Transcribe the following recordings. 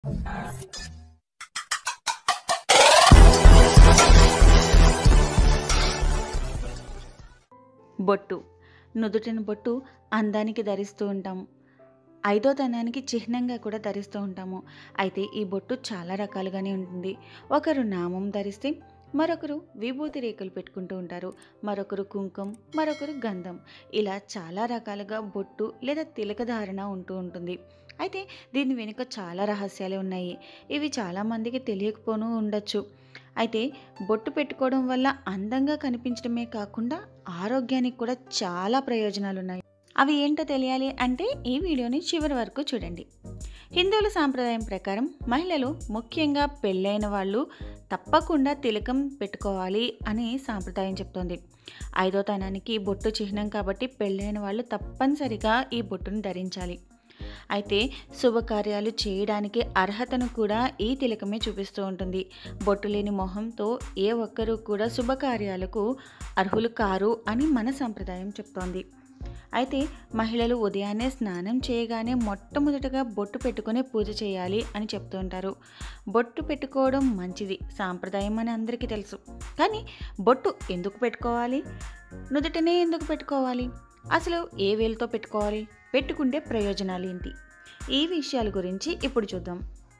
బొట్టు నుదుటిన బొట్టు అందానికి ధరిస్తూ ఉంటాము ఐదో తనానికి చిహ్నంగా కూడా ధరిస్తూ ఉంటాము అయితే ఈ బొట్టు చాలా రకాలుగానే ఉంటుంది ఒకరు నామం ధరిస్తే మరొకరు విభూతి రేకులు పెట్టుకుంటూ ఉంటారు మరొకరు కుంకుమ మరొకరు గంధం ఇలా చాలా రకాలుగా బొట్టు లేదా తిలక ధారణ ఉంటూ ఉంటుంది అయితే దీని వెనుక చాలా రహస్యాలే ఉన్నాయి ఇవి చాలామందికి తెలియకపోను ఉండొచ్చు అయితే బొట్టు పెట్టుకోవడం వల్ల అందంగా కనిపించడమే కాకుండా ఆరోగ్యానికి కూడా చాలా ప్రయోజనాలు ఉన్నాయి అవి ఏంటో తెలియాలి అంటే ఈ వీడియోని చివరి వరకు చూడండి హిందువుల సాంప్రదాయం ప్రకారం మహిళలు ముఖ్యంగా పెళ్ళైన వాళ్ళు తప్పకుండా తిలకం పెట్టుకోవాలి అని సాంప్రదాయం చెప్తోంది ఐదో తనానికి బొట్టు చిహ్నం కాబట్టి పెళ్ళైన వాళ్ళు తప్పనిసరిగా ఈ బొట్టును ధరించాలి అయితే శుభకార్యాలు చేయడానికి అర్హతను కూడా ఈ తిలకమే చూపిస్తూ ఉంటుంది బొట్టు లేని మొహంతో ఏ ఒక్కరూ కూడా శుభకార్యాలకు అర్హులు కారు అని మన సంప్రదాయం చెప్తోంది అయితే మహిళలు ఉదయాన్నే స్నానం చేయగానే మొట్టమొదటగా బొట్టు పెట్టుకొని పూజ చేయాలి అని చెప్తూ ఉంటారు బొట్టు పెట్టుకోవడం మంచిది సాంప్రదాయం అని అందరికీ తెలుసు కానీ బొట్టు ఎందుకు పెట్టుకోవాలి నుదుటనే ఎందుకు పెట్టుకోవాలి అసలు ఏ వేలుతో పెట్టుకోవాలి పెట్టుకుంటే ప్రయోజనాలు ఏంటి ఈ విషయాల గురించి ఇప్పుడు చూద్దాం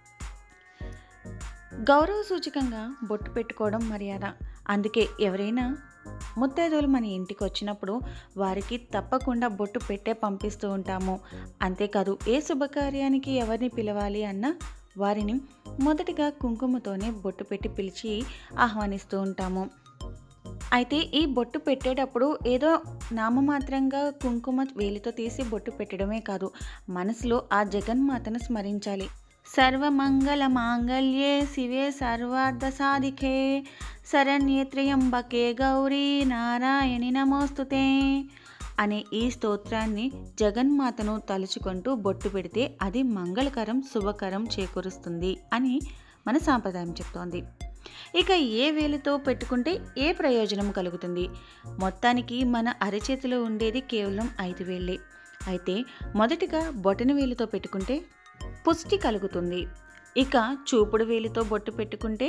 గౌరవ సూచకంగా బొట్టు పెట్టుకోవడం మర్యాద అందుకే ఎవరైనా ముత్తైదువులు మన ఇంటికి వచ్చినప్పుడు వారికి తప్పకుండా బొట్టు పెట్టే పంపిస్తూ ఉంటాము అంతేకాదు ఏ శుభకార్యానికి ఎవరిని పిలవాలి అన్నా వారిని మొదటిగా కుంకుమతోనే బొట్టు పెట్టి పిలిచి ఆహ్వానిస్తూ ఉంటాము అయితే ఈ బొట్టు పెట్టేటప్పుడు ఏదో నామమాత్రంగా కుంకుమ వేలితో తీసి బొట్టు పెట్టడమే కాదు మనసులో ఆ జగన్మాతను స్మరించాలి సర్వమంగళ మాంగళ్యే శివే సర్వార్థ సాధికే శరణ్యే త్రయంబకే గౌరీ నారాయణి నమోస్తుతే అనే ఈ స్తోత్రాన్ని జగన్మాతను తలుచుకుంటూ బొట్టు పెడితే అది మంగళకరం శుభకరం చేకూరుస్తుంది అని మన సాంప్రదాయం చెప్తోంది ఇక ఏ వేలుతో పెట్టుకుంటే ఏ ప్రయోజనం కలుగుతుంది మొత్తానికి మన అరచేతిలో ఉండేది కేవలం ఐదు వేళ్ళే అయితే మొదటిగా బొటన వేలుతో పెట్టుకుంటే పుష్టి కలుగుతుంది ఇక చూపుడు వేలితో బొట్టు పెట్టుకుంటే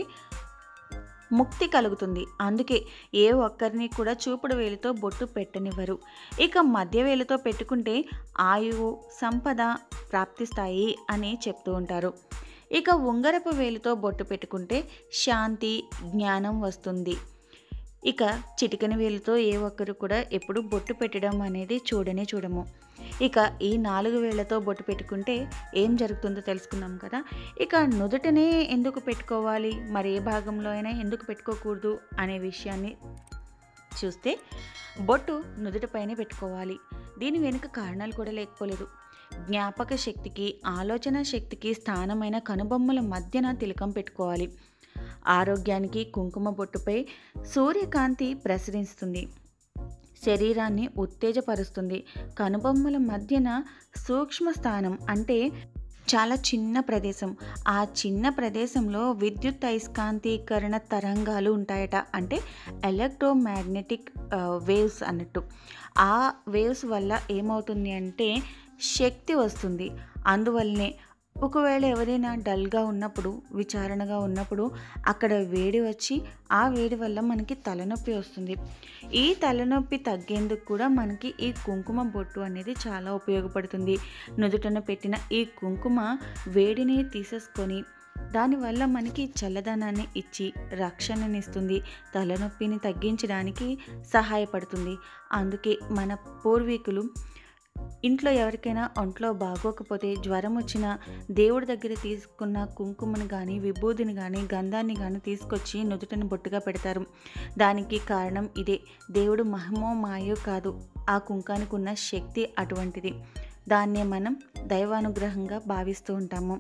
ముక్తి కలుగుతుంది అందుకే ఏ ఒక్కరిని కూడా చూపుడు వేలితో బొట్టు పెట్టనివ్వరు ఇక మధ్య వేలితో పెట్టుకుంటే ఆయువు సంపద ప్రాప్తిస్తాయి అని చెప్తూ ఉంటారు ఇక ఉంగరపు వేలితో బొట్టు పెట్టుకుంటే శాంతి జ్ఞానం వస్తుంది ఇక చిటికని వేలుతో ఏ ఒక్కరు కూడా ఎప్పుడు బొట్టు పెట్టడం అనేది చూడనే చూడము ఇక ఈ నాలుగు వేళ్లతో బొట్టు పెట్టుకుంటే ఏం జరుగుతుందో తెలుసుకున్నాం కదా ఇక నుదుటనే ఎందుకు పెట్టుకోవాలి మరి ఏ భాగంలో అయినా ఎందుకు పెట్టుకోకూడదు అనే విషయాన్ని చూస్తే బొట్టు నుదుటిపైనే పెట్టుకోవాలి దీని వెనుక కారణాలు కూడా లేకపోలేదు జ్ఞాపక శక్తికి ఆలోచన శక్తికి స్థానమైన కనుబొమ్మల మధ్యన తిలకం పెట్టుకోవాలి ఆరోగ్యానికి కుంకుమ బొట్టుపై సూర్యకాంతి ప్రసరిస్తుంది శరీరాన్ని ఉత్తేజపరుస్తుంది కనుబొమ్మల మధ్యన సూక్ష్మ స్థానం అంటే చాలా చిన్న ప్రదేశం ఆ చిన్న ప్రదేశంలో విద్యుత్ అయస్కాంతీకరణ తరంగాలు ఉంటాయట అంటే ఎలక్ట్రోమాగ్నెటిక్ వేవ్స్ అన్నట్టు ఆ వేవ్స్ వల్ల ఏమవుతుంది అంటే శక్తి వస్తుంది అందువల్లనే ఒకవేళ ఎవరైనా డల్గా ఉన్నప్పుడు విచారణగా ఉన్నప్పుడు అక్కడ వేడి వచ్చి ఆ వేడి వల్ల మనకి తలనొప్పి వస్తుంది ఈ తలనొప్పి తగ్గేందుకు కూడా మనకి ఈ కుంకుమ బొట్టు అనేది చాలా ఉపయోగపడుతుంది నుదుటన పెట్టిన ఈ కుంకుమ వేడిని తీసేసుకొని దానివల్ల మనకి చల్లదనాన్ని ఇచ్చి రక్షణనిస్తుంది తలనొప్పిని తగ్గించడానికి సహాయపడుతుంది అందుకే మన పూర్వీకులు ఇంట్లో ఎవరికైనా ఒంట్లో బాగోకపోతే జ్వరం వచ్చినా దేవుడి దగ్గర తీసుకున్న కుంకుమను కానీ విభూదిని కానీ గంధాన్ని కానీ తీసుకొచ్చి నుదుటను బొట్టుగా పెడతారు దానికి కారణం ఇదే దేవుడు మహిమో మాయో కాదు ఆ కుంకానికి ఉన్న శక్తి అటువంటిది దాన్నే మనం దైవానుగ్రహంగా భావిస్తూ ఉంటాము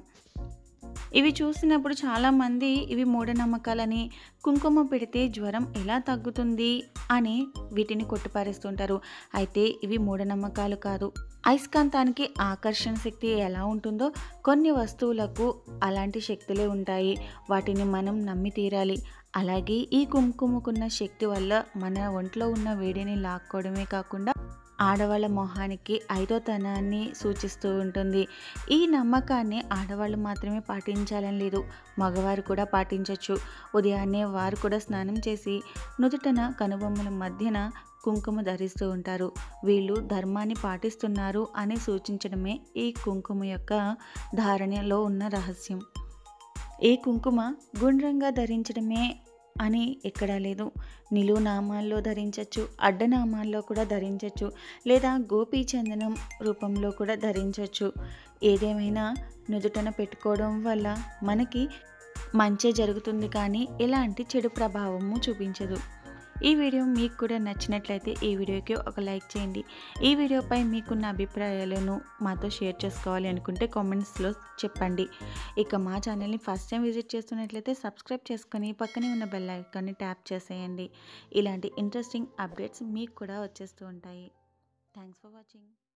ఇవి చూసినప్పుడు చాలామంది ఇవి మూఢనమ్మకాలని కుంకుమ పెడితే జ్వరం ఎలా తగ్గుతుంది అని వీటిని కొట్టిపారేస్తుంటారు అయితే ఇవి మూఢనమ్మకాలు కాదు అయస్కాంతానికి ఆకర్షణ శక్తి ఎలా ఉంటుందో కొన్ని వస్తువులకు అలాంటి శక్తులే ఉంటాయి వాటిని మనం నమ్మి తీరాలి అలాగే ఈ కుంకుమకున్న శక్తి వల్ల మన ఒంట్లో ఉన్న వేడిని లాక్కోవడమే కాకుండా ఆడవాళ్ళ మొహానికి ఐదోతనాన్ని సూచిస్తూ ఉంటుంది ఈ నమ్మకాన్ని ఆడవాళ్ళు మాత్రమే పాటించాలని లేదు మగవారు కూడా పాటించవచ్చు ఉదయాన్నే వారు కూడా స్నానం చేసి నుదుటన కనుబొమ్మల మధ్యన కుంకుమ ధరిస్తూ ఉంటారు వీళ్ళు ధర్మాన్ని పాటిస్తున్నారు అని సూచించడమే ఈ కుంకుమ యొక్క ధారణలో ఉన్న రహస్యం ఈ కుంకుమ గుండ్రంగా ధరించడమే అని ఎక్కడా లేదు నిలువు నామాల్లో ధరించవచ్చు అడ్డనామాల్లో కూడా ధరించవచ్చు లేదా గోపీ చందనం రూపంలో కూడా ధరించవచ్చు ఏదేమైనా నుదుటన పెట్టుకోవడం వల్ల మనకి మంచే జరుగుతుంది కానీ ఎలాంటి చెడు ప్రభావము చూపించదు ఈ వీడియో మీకు కూడా నచ్చినట్లయితే ఈ వీడియోకి ఒక లైక్ చేయండి ఈ వీడియోపై మీకున్న అభిప్రాయాలను మాతో షేర్ చేసుకోవాలి అనుకుంటే కామెంట్స్లో చెప్పండి ఇక మా ఛానల్ని ఫస్ట్ టైం విజిట్ చేస్తున్నట్లయితే సబ్స్క్రైబ్ చేసుకొని పక్కనే ఉన్న బెల్ ఐకాన్ని ట్యాప్ చేసేయండి ఇలాంటి ఇంట్రెస్టింగ్ అప్డేట్స్ మీకు కూడా వచ్చేస్తూ ఉంటాయి థ్యాంక్స్ ఫర్ వాచింగ్